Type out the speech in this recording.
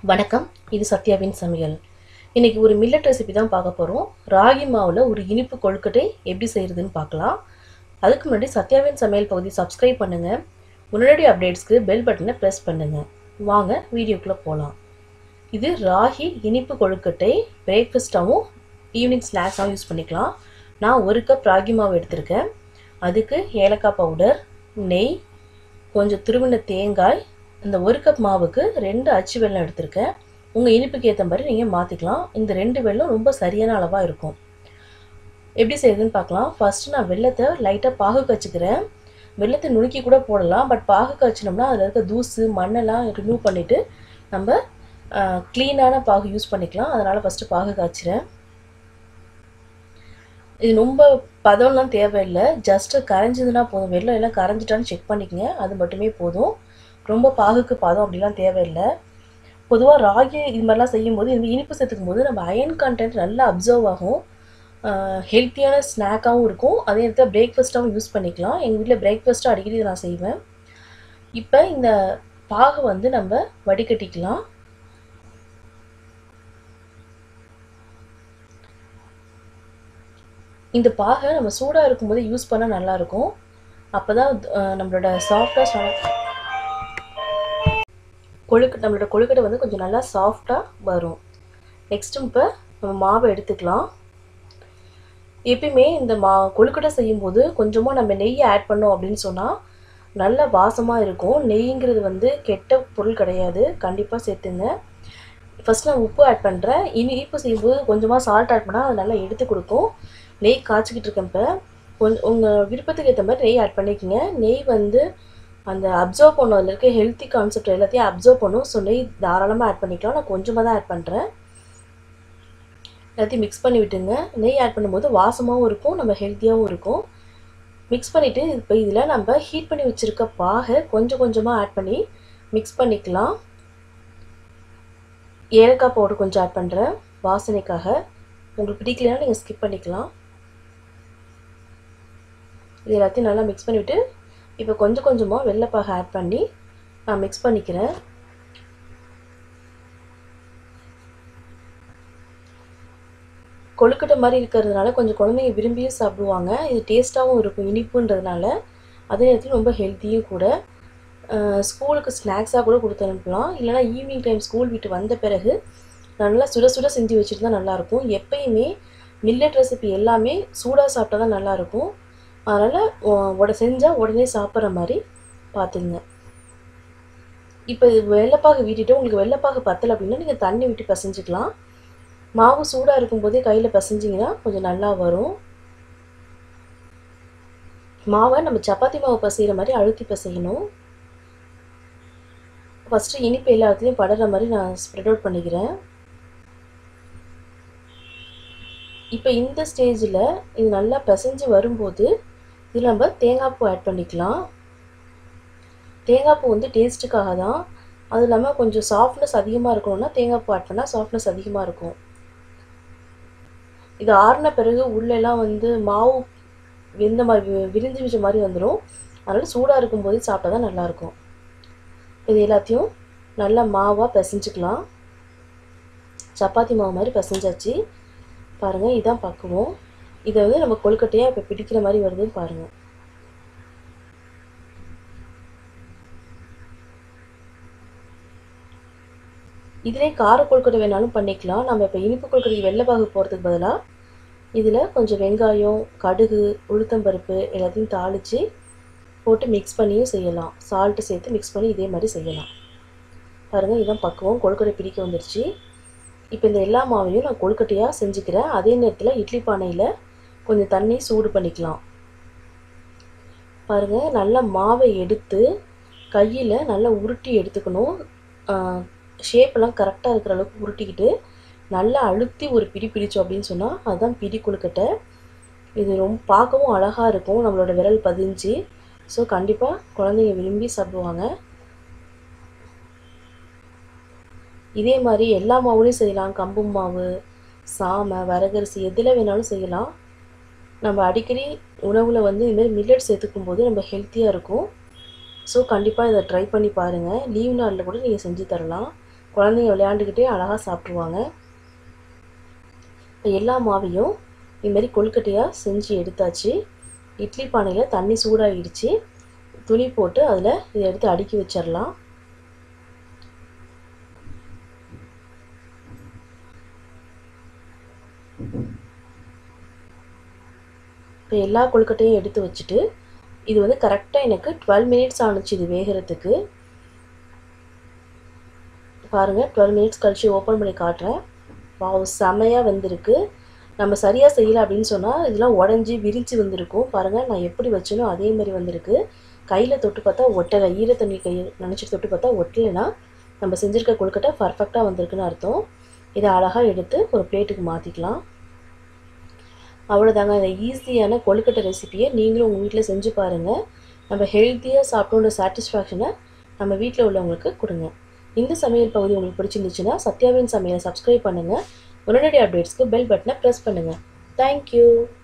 வணக்கம் இது சத்யாவின் சமையல் இன்னைக்கு ஒரு மில்லட் ரெசிபி தான் பார்க்க போகிறோம் ராகி மாவில் ஒரு இனிப்பு கொழுக்கட்டை எப்படி செய்கிறதுன்னு பார்க்கலாம் அதுக்கு முன்னாடி சத்யாவின் சமையல் பகுதி சப்ஸ்கிரைப் பண்ணுங்கள் உடனடி அப்டேட்ஸ்க்கு பெல் பட்டனை ப்ரெஸ் பண்ணுங்கள் வாங்க வீடியோக்குள்ளே போகலாம் இது ராகி இனிப்பு கொழுக்கட்டை பிரேக்ஃபாஸ்ட்டாகவும் ஈவினிங் ஸ்நாக்ஸாகவும் யூஸ் பண்ணிக்கலாம் நான் ஒரு கப் ராகி மாவு எடுத்திருக்கேன் அதுக்கு ஏலக்காய் பவுடர் நெய் கொஞ்சம் துருவின தேங்காய் இந்த ஒரு கப் மாவுக்கு ரெண்டு அச்சு வெல்லம் எடுத்திருக்கேன் உங்கள் இனிப்புக்கு ஏற்ற மாதிரி நீங்கள் மாற்றிக்கலாம் இந்த ரெண்டு வெல்லம் ரொம்ப சரியான அளவாக இருக்கும் எப்படி செய்யுதுன்னு பார்க்கலாம் ஃபஸ்ட்டு நான் வெள்ளத்தை லைட்டாக பாகு காய்ச்சிக்கிறேன் வெள்ளத்தை நுணுக்கி கூட போடலாம் பட் பாகு காய்ச்சினோம்னா அதில் இருக்க தூசு மண்ணெல்லாம் ரிமூவ் பண்ணிவிட்டு நம்ம க்ளீனான பாகு யூஸ் பண்ணிக்கலாம் அதனால் ஃபஸ்ட்டு பாகு காய்ச்சிறேன் இது ரொம்ப பதம்லாம் தேவையில்லை ஜஸ்ட்டு கரைஞ்சதுன்னா போதும் வெள்ளம் எல்லாம் கரைஞ்சிட்டான்னு செக் பண்ணிக்கங்க அது மட்டுமே போதும் ரொம்ப பாகுக்கு பதம் அப்படிலாம் தேவையில்லை பொதுவாக ராகி இது மாதிரிலாம் செய்யும்போது இந்த இனிப்பு சேர்த்துக்கும் போது நம்ம அயன் கண்டென்ட் நல்லா அப்சர்வ் ஆகும் ஹெல்த்தியான ஸ்நாக்காகவும் இருக்கும் அதே நேரத்தில் பிரேக்ஃபாஸ்ட்டாகவும் யூஸ் பண்ணிக்கலாம் எங்கள் வீட்டில் பிரேக்ஃபாஸ்ட்டாக அடிக்கடி இதை நான் செய்வேன் இப்போ இந்த பாகை வந்து நம்ம வடிகட்டிக்கலாம் இந்த பாகை நம்ம சூடாக இருக்கும்போது யூஸ் பண்ணால் நல்லாயிருக்கும் அப்போ தான் நம்மளோட சாஃப்டாக கொழுக்கு நம்மளோட கொழுக்கட்டை வந்து கொஞ்சம் நல்லா சாஃப்டாக வரும் நெக்ஸ்ட்டு இப்போ நம்ம மாவை எடுத்துக்கலாம் எப்பயுமே இந்த மா கொழுக்கட்டை செய்யும்போது கொஞ்சமாக நம்ம நெய் ஆட் பண்ணோம் அப்படின்னு சொன்னால் நல்ல வாசமாக இருக்கும் நெய்ங்கிறது வந்து கெட்ட பொருள் கிடையாது கண்டிப்பாக சேர்த்துங்க ஃபஸ்ட் நான் உப்பு ஆட் பண்ணுறேன் இனிப்பு செய்யும்போது கொஞ்சமாக சால்ட் ஆட் பண்ணால் அது நல்லா எடுத்து கொடுக்கும் நெய் காய்ச்சிக்கிட்டு இருக்கேன் இப்போ கொஞ்சம் உங்கள் விருப்பத்துக்கு ஏற்ற மாதிரி நெய் ஆட் பண்ணிக்கோங்க நெய் வந்து அந்த அப்சர்வ் பண்ணும் அதில் இருக்க ஹெல்த்தி கான்செப்ட் எல்லாத்தையும் அப்சர்வ் பண்ணும் ஸோ நெய் தாராளமாக ஆட் பண்ணிக்கலாம் நான் கொஞ்சமாக தான் ஆட் பண்ணுறேன் எல்லாத்தையும் மிக்ஸ் பண்ணி விட்டுங்க நெய் ஆட் பண்ணும்போது வாசமாகவும் இருக்கும் நம்ம ஹெல்த்தியாகவும் இருக்கும் மிக்ஸ் பண்ணிவிட்டு இப்போ இதில் நம்ம ஹீட் பண்ணி வச்சுருக்க பாகை கொஞ்சம் கொஞ்சமாக ஆட் பண்ணி மிக்ஸ் பண்ணிக்கலாம் ஏலக்காய் பவுடர் கொஞ்சம் ஆட் பண்ணுறேன் வாசனைக்காக உங்களுக்கு பிடிக்கலன்னா நீங்கள் ஸ்கிப் பண்ணிக்கலாம் இது எல்லாத்தையும் நல்லா மிக்ஸ் பண்ணிவிட்டு இப்போ கொஞ்சம் கொஞ்சமாக வெள்ளைப்பாகை ஆட் பண்ணி நான் மிக்ஸ் பண்ணிக்கிறேன் கொழுக்கட்டை மாதிரி இருக்கிறதுனால கொஞ்சம் குழந்தைங்க விரும்பியும் சாப்பிடுவாங்க இது டேஸ்ட்டாகவும் இருக்கும் இனிப்புன்றதுனால அதே நேரத்தில் ரொம்ப ஹெல்த்தியும் கூட ஸ்கூலுக்கு ஸ்நாக்ஸாக கூட கொடுத்து அனுப்பலாம் இல்லைனா ஈவினிங் டைம் ஸ்கூல் விட்டு வந்த பிறகு நல்லா சுட சுட செஞ்சு வச்சுட்டு தான் நல்லாயிருக்கும் எப்பயுமே மில்லட் ரெசிபி எல்லாமே சூடாக சாப்பிட்டா தான் நல்லாயிருக்கும் அதனால் உட செஞ்சால் உடனே சாப்பிட்ற மாதிரி பார்த்துங்க இப்போ வெள்ளைப்பாகு விட்டுட்டு உங்களுக்கு வெள்ளைப்பாகு பத்தலை அப்படின்னா நீங்கள் தண்ணி விட்டு பசைஞ்சிக்கலாம் மாவு சூடாக இருக்கும்போதே கையில் பசைஞ்சிங்கன்னா கொஞ்சம் நல்லா வரும் மாவை நம்ம சப்பாத்தி மாவு பசைகிற மாதிரி அழுத்தி பசையணும் ஃபஸ்ட்டு இனிப்பு எல்லாத்துலேயும் படுற மாதிரி நான் ஸ்ப்ரெட் அவுட் பண்ணிக்கிறேன் இப்போ இந்த ஸ்டேஜில் இது நல்லா பிசைஞ்சு வரும்போது இதில் நம்ம தேங்காய் பூ ஆட் பண்ணிக்கலாம் தேங்காய் பூ வந்து டேஸ்ட்டுக்காக தான் அது இல்லாமல் கொஞ்சம் சாஃப்ட்னஸ் அதிகமாக இருக்கணும்னா தேங்காய் பூ ஆட் பண்ணால் சாஃப்ட்னஸ் அதிகமாக இருக்கும் இது ஆறின பிறகு உள்ளெல்லாம் வந்து மாவு வெந்த மாதிரி விரிஞ்சு வச்ச மாதிரி வந்துடும் அதனால் சூடாக இருக்கும்போது சாப்பிட்டா தான் நல்லாயிருக்கும் இது எல்லாத்தையும் நல்லா மாவாக பிசைஞ்சிக்கலாம் சப்பாத்தி மாவு மாதிரி பிசைஞ்சாச்சு பாருங்கள் இதான் பக்குவோம் இதை வந்து நம்ம கொழுக்கட்டையாக இப்போ பிடிக்கிற மாதிரி வருதுன்னு பாருங்கள் இதிலே கார கொழுக்கட்டை வேணாலும் பண்ணிக்கலாம் நம்ம இப்போ இனிப்பு கொழுக்கட்டைக்கு வெள்ளைப்பாகு போகிறதுக்கு பதிலாக இதில் கொஞ்சம் வெங்காயம் கடுகு உளுத்தம்பருப்பு எல்லாத்தையும் தாளித்து போட்டு மிக்ஸ் பண்ணியும் செய்யலாம் சால்ட்டு சேர்த்து மிக்ஸ் பண்ணி இதே மாதிரி செய்யலாம் பாருங்கள் இதுதான் பக்குவம் கொழுக்கட்டை பிடிக்க வந்துருச்சு இப்போ இந்த எல்லா மாவையும் நான் கொழுக்கட்டையாக செஞ்சுக்கிறேன் அதே நேரத்தில் இட்லி பானையில் கொஞ்சம் தண்ணி சூடு பண்ணிக்கலாம் பாருங்கள் நல்லா மாவை எடுத்து கையில் நல்லா உருட்டி எடுத்துக்கணும் ஷேப்பெல்லாம் கரெக்டாக இருக்கிற அளவுக்கு உருட்டிக்கிட்டு நல்லா அழுத்தி ஒரு பிடி பிடிச்சோம் அப்படின்னு சொன்னால் அதுதான் பிடி கொழுக்கட்டை இது ரொம்ப பார்க்கவும் அழகாக இருக்கும் நம்மளோட விரல் பதிஞ்சு ஸோ கண்டிப்பாக குழந்தைங்க விரும்பி சாப்பிடுவாங்க இதே மாதிரி எல்லா மாவுலையும் செய்யலாம் கம்பு மாவு சாமை வரகரிசி எதில் வேணாலும் செய்யலாம் நம்ம அடிக்கடி உணவில் வந்து இதுமாரி மில்லட் சேர்த்துக்கும் போது நம்ம ஹெல்த்தியாக இருக்கும் ஸோ கண்டிப்பாக இதை ட்ரை பண்ணி பாருங்கள் லீவ் நாளில் கூட நீங்கள் செஞ்சு தரலாம் குழந்தைங்க விளையாண்டுக்கிட்டே அழகாக சாப்பிட்ருவாங்க இப்போ எல்லா மாவையும் இதுமாரி கொழுக்கட்டையாக செஞ்சு எடுத்தாச்சு இட்லி பானையில் தண்ணி சூடாகிடுச்சு துணி போட்டு அதில் இதை எடுத்து அடுக்கி வச்சிடலாம் இப்போ எல்லா கொழுக்கட்டையும் எடுத்து வச்சுட்டு இது வந்து கரெக்டாக எனக்கு டுவெல் மினிட்ஸ் ஆணுச்சு இது வேகிறதுக்கு பாருங்கள் டுவெல் மினிட்ஸ் கழிச்சு ஓப்பன் பண்ணி காட்டுறேன் வாவ் செமையாக வந்திருக்கு நம்ம சரியாக செய்யலை அப்படின்னு சொன்னால் இதெல்லாம் உடஞ்சி விரிச்சு வந்திருக்கும் பாருங்கள் நான் எப்படி வச்சேனோ அதே மாதிரி வந்திருக்கு கையில் தொட்டு பார்த்தா ஒட்டலை ஈரத்தண்ணி கை நினச்சிட்டு தொட்டு பார்த்தா ஒட்டலைன்னா நம்ம செஞ்சுருக்க கொழுக்கட்டை பர்ஃபெக்டாக வந்திருக்குன்னு அர்த்தம் இதை அழகாக எடுத்து ஒரு பிளேட்டுக்கு மாற்றிக்கலாம் அவ்வளோதாங்க இந்த ஈஸியான கொழுக்கட்டை ரெசிப்பியை நீங்களும் உங்கள் வீட்டில் செஞ்சு பாருங்கள் நம்ம ஹெல்த்தியாக சாப்பிட்டோன்ற சாட்டிஸ்ஃபேக்ஷனை நம்ம வீட்டில் உள்ளவங்களுக்கு கொடுங்க இந்த சமையல் பகுதி உங்களுக்கு பிடிச்சிருந்துச்சுன்னா சத்யாவின் சமையலை சப்ஸ்கிரைப் பண்ணுங்கள் உடனடி அப்டேட்ஸ்க்கு பெல் பட்டனை ப்ரெஸ் பண்ணுங்கள் தேங்க்யூ